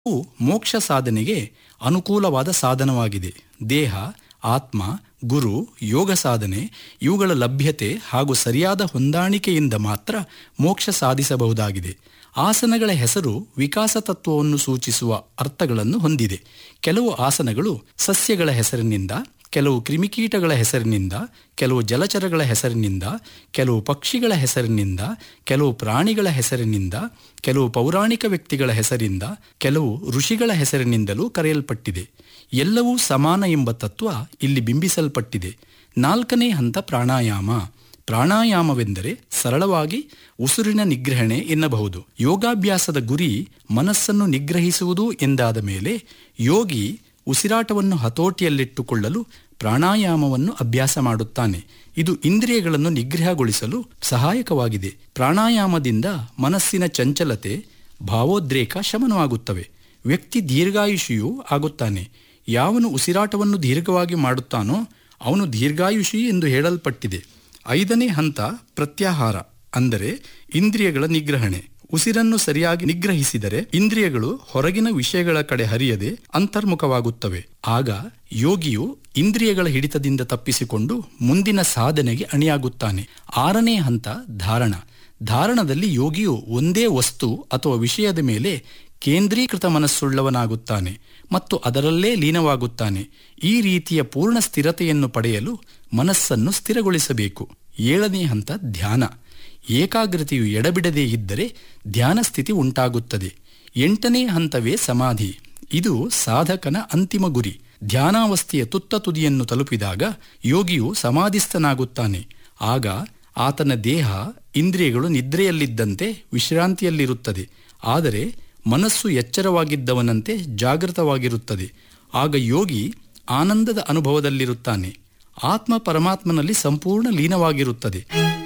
ಇವು ಮೋಕ್ಷ ಸಾಧನೆಗೆ ಅನುಕೂಲವಾದ ಸಾಧನವಾಗಿದೆ ದೇಹ ಆತ್ಮ ಗುರು ಯೋಗ ಸಾಧನೆ ಇವುಗಳ ಲಭ್ಯತೆ ಹಾಗೂ ಸರಿಯಾದ ಹೊಂದಾಣಿಕೆಯಿಂದ ಮಾತ್ರ ಮೋಕ್ಷ ಸಾಧಿಸಬಹುದಾಗಿದೆ ಆಸನಗಳ ಹೆಸರು ವಿಕಾಸ ತತ್ವವನ್ನು ಸೂಚಿಸುವ ಅರ್ಥಗಳನ್ನು ಹೊಂದಿದೆ ಕೆಲವು ಆಸನಗಳು ಸಸ್ಯಗಳ ಹೆಸರಿನಿಂದ ಕೆಲವು ಕ್ರಿಮಿಕೀಟಗಳ ಹೆಸರಿನಿಂದ ಕೆಲವು ಜಲಚರಗಳ ಹೆಸರಿನಿಂದ ಕೆಲವು ಪಕ್ಷಿಗಳ ಹೆಸರಿನಿಂದ ಕೆಲವು ಪ್ರಾಣಿಗಳ ಹೆಸರಿನಿಂದ ಕೆಲವು ಪೌರಾಣಿಕ ವ್ಯಕ್ತಿಗಳ ಹೆಸರಿಂದ ಕೆಲವು ಋಷಿಗಳ ಹೆಸರಿನಿಂದಲೂ ಕರೆಯಲ್ಪಟ್ಟಿದೆ ಎಲ್ಲವೂ ಸಮಾನ ಎಂಬ ತತ್ವ ಇಲ್ಲಿ ಬಿಂಬಿಸಲ್ಪಟ್ಟಿದೆ ನಾಲ್ಕನೇ ಹಂತ ಪ್ರಾಣಾಯಾಮ ಪ್ರಾಣಾಯಾಮವೆಂದರೆ ಸರಳವಾಗಿ ಉಸಿರಿನ ನಿಗ್ರಹಣೆ ಎನ್ನಬಹುದು ಯೋಗಾಭ್ಯಾಸದ ಗುರಿ ಮನಸ್ಸನ್ನು ನಿಗ್ರಹಿಸುವುದು ಎಂದಾದ ಮೇಲೆ ಯೋಗಿ ಉಸಿರಾಟವನ್ನು ಹತೋಟಿಯಲ್ಲಿಟ್ಟುಕೊಳ್ಳಲು ಪ್ರಾಣಾಯಾಮವನ್ನು ಅಭ್ಯಾಸ ಮಾಡುತ್ತಾನೆ ಇದು ಇಂದ್ರಿಯಗಳನ್ನು ನಿಗ್ರಹಗೊಳಿಸಲು ಸಹಾಯಕವಾಗಿದೆ ಪ್ರಾಣಾಯಾಮದಿಂದ ಮನಸ್ಸಿನ ಚಂಚಲತೆ ಭಾವೋದ್ರೇಕ ಶಮನವಾಗುತ್ತವೆ ವ್ಯಕ್ತಿ ದೀರ್ಘಾಯುಷಿಯೂ ಆಗುತ್ತಾನೆ ಯಾವನು ಉಸಿರಾಟವನ್ನು ದೀರ್ಘವಾಗಿ ಮಾಡುತ್ತಾನೋ ಅವನು ದೀರ್ಘಾಯುಷಿ ಎಂದು ಹೇಳಲ್ಪಟ್ಟಿದೆ ಐದನೇ ಹಂತ ಪ್ರತ್ಯಾಹಾರ ಅಂದರೆ ಇಂದ್ರಿಯಗಳ ನಿಗ್ರಹಣೆ ಉಸಿರನ್ನು ಸರಿಯಾಗಿ ನಿಗ್ರಹಿಸಿದರೆ ಇಂದ್ರಿಯಗಳು ಹೊರಗಿನ ವಿಷಯಗಳ ಕಡೆ ಹರಿಯದೆ ಅಂತರ್ಮುಖವಾಗುತ್ತವೆ ಆಗ ಯೋಗಿಯು ಇಂದ್ರಿಯಗಳ ಹಿಡಿತದಿಂದ ತಪ್ಪಿಸಿಕೊಂಡು ಮುಂದಿನ ಸಾಧನೆಗೆ ಅಣಿಯಾಗುತ್ತಾನೆ ಆರನೇ ಹಂತ ಧಾರಣ ಧಾರಣದಲ್ಲಿ ಯೋಗಿಯು ಒಂದೇ ವಸ್ತು ಅಥವಾ ವಿಷಯದ ಮೇಲೆ ಕೇಂದ್ರೀಕೃತ ಮನಸ್ಸುಳ್ಳವನಾಗುತ್ತಾನೆ ಮತ್ತು ಅದರಲ್ಲೇ ಲೀನವಾಗುತ್ತಾನೆ ಈ ರೀತಿಯ ಪೂರ್ಣ ಸ್ಥಿರತೆಯನ್ನು ಪಡೆಯಲು ಮನಸ್ಸನ್ನು ಸ್ಥಿರಗೊಳಿಸಬೇಕು ಏಳನೇ ಹಂತ ಧ್ಯಾನ ಏಕಾಗ್ರತೆಯು ಎಡಬಿಡದೇ ಇದ್ದರೆ ಧ್ಯಾನ ಸ್ಥಿತಿ ಉಂಟಾಗುತ್ತದೆ ಎಂಟನೇ ಹಂತವೇ ಸಮಾಧಿ ಇದು ಸಾಧಕನ ಅಂತಿಮ ಗುರಿ ಧ್ಯಾನಾವಸ್ಥೆಯ ತುತ್ತ ತುದಿಯನ್ನು ತಲುಪಿದಾಗ ಯೋಗಿಯು ಸಮಾಧಿಸ್ಥನಾಗುತ್ತಾನೆ ಆಗ ಆತನ ದೇಹ ಇಂದ್ರಿಯಗಳು ನಿದ್ರೆಯಲ್ಲಿದ್ದಂತೆ ವಿಶ್ರಾಂತಿಯಲ್ಲಿರುತ್ತದೆ ಆದರೆ ಮನಸ್ಸು ಎಚ್ಚರವಾಗಿದ್ದವನಂತೆ ಜಾಗೃತವಾಗಿರುತ್ತದೆ ಆಗ ಯೋಗಿ ಆನಂದದ ಅನುಭವದಲ್ಲಿರುತ್ತಾನೆ ಆತ್ಮ ಪರಮಾತ್ಮನಲ್ಲಿ ಸಂಪೂರ್ಣ ಲೀನವಾಗಿರುತ್ತದೆ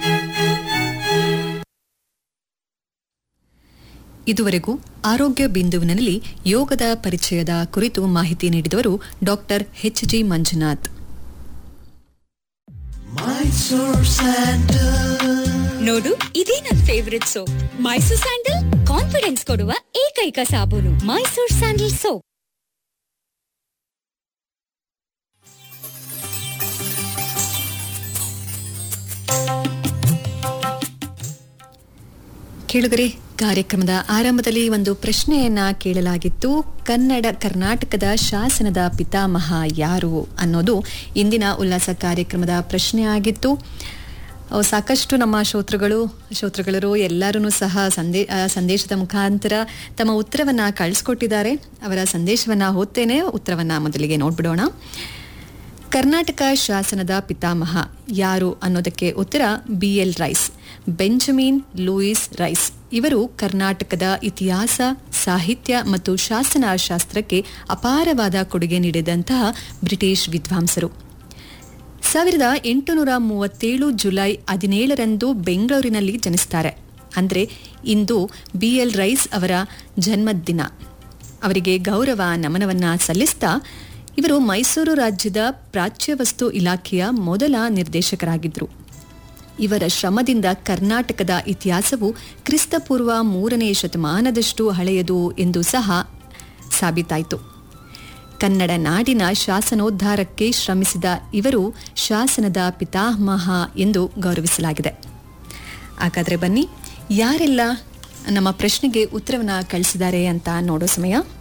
ಇದುವರೆಗೂ ಆರೋಗ್ಯ ಬಿಂದುವಿನಲ್ಲಿ ಯೋಗದ ಪರಿಚಯದ ಕುರಿತು ಮಾಹಿತಿ ನೀಡಿದವರು ಡಾಕ್ಟರ್ ಎಚ್ ಜಿ ಮಂಜುನಾಥ್ ನೋಡು ಇದೇ ನನ್ favourite soap Mysore sandal confidence ಕೊಡುವ ಏಕೈಕ ಸಾಬೂನು ಮೈಸೂರ್ ಸ್ಯಾಂಡಲ್ ಸೋಪ್ ಕೇಳುಗರೆ ಕಾರ್ಯಕ್ರಮದ ಆರಂಭದಲ್ಲಿ ಒಂದು ಪ್ರಶ್ನೆಯನ್ನ ಕೇಳಲಾಗಿತ್ತು ಕನ್ನಡ ಕರ್ನಾಟಕದ ಶಾಸನದ ಪಿತಾಮಹ ಯಾರು ಅನ್ನೋದು ಇಂದಿನ ಉಲ್ಲಾಸ ಕಾರ್ಯಕ್ರಮದ ಪ್ರಶ್ನೆ ಆಗಿತ್ತು ಅವು ಸಾಕಷ್ಟು ನಮ್ಮ ಶ್ರೋತೃಗಳು ಶ್ರೋತೃಗಳರು ಎಲ್ಲರೂ ಸಹ ಸಂದೇ ಆ, ಸಂದೇಶದ ಮುಖಾಂತರ ತಮ್ಮ ಉತ್ತರವನ್ನ ಕಳಿಸ್ಕೊಟ್ಟಿದ್ದಾರೆ ಅವರ ಸಂದೇಶವನ್ನ ಓದ್ತೇನೆ ಉತ್ತರವನ್ನ ಮೊದಲಿಗೆ ನೋಡ್ಬಿಡೋಣ ಕರ್ನಾಟಕ ಶಾಸನದ ಪಿತಾಮಹ ಯಾರು ಅನ್ನೋದಕ್ಕೆ ಉತ್ತರ B L Rice Benjamin Lewis Rice ಇವರು ಕರ್ನಾಟಕದ ಇತಿಹಾಸ ಸಾಹಿತ್ಯ ಮತ್ತು ಶಾಸನ ಶಾಸ್ತ್ರಕ್ಕೆ ಅಪಾರವಾದ ಕೊಡುಗೆ ನೀಡಿದಂತಹ ಬ್ರಿಟಿಷ್ ವಿದ್ವಾಂಸರು ಸಾವಿರದ ಎಂಟುನೂರ ಮೂವತ್ತೇಳು ಜುಲೈ ಹದಿನೇಳರಂದು ಬೆಂಗಳೂರಿನಲ್ಲಿ ಜನಿಸ್ತಾರೆ ಅಂದರೆ ಇಂದು ಬಿ ಎಲ್ ರೈಸ್ ಅವರ ಜನ್ಮದಿನ ಅವರಿಗೆ ಗೌರವ ನಮನವನ್ನ ಸಲ್ಲಿಸ್ತಾ ಇವರು ಮೈಸೂರು ರಾಜ್ಯದ ಪ್ರಾಚ್ಯವಸ್ತು ಇಲಾಖೆಯ ಮೊದಲ ನಿರ್ದೇಶಕರಾಗಿದ್ದರು ಇವರ ಶ್ರಮದಿಂದ ಕರ್ನಾಟಕದ ಇತಿಹಾಸವು ಕ್ರಿಸ್ತಪೂರ್ವ ಮೂರನೇ ಶತಮಾನದಷ್ಟು ಹಳೆಯದು ಎಂದು ಸಹ ಸಾಬೀತಾಯಿತು ಕನ್ನಡ ನಾಡಿನ ಶಾಸನೋದ್ಧಾರಕ್ಕೆ ಶ್ರಮಿಸಿದ ಇವರು ಶಾಸನದ ಪಿತಾಮಹ ಎಂದು ಗೌರವಿಸಲಾಗಿದೆ ಹಾಗಾದರೆ ಬನ್ನಿ ಯಾರೆಲ್ಲ ನಮ್ಮ ಪ್ರಶ್ನೆಗೆ ಉತ್ತರವನ್ನು ಕಳಿಸಿದ್ದಾರೆ ಅಂತ ನೋಡೋ ಸಮಯ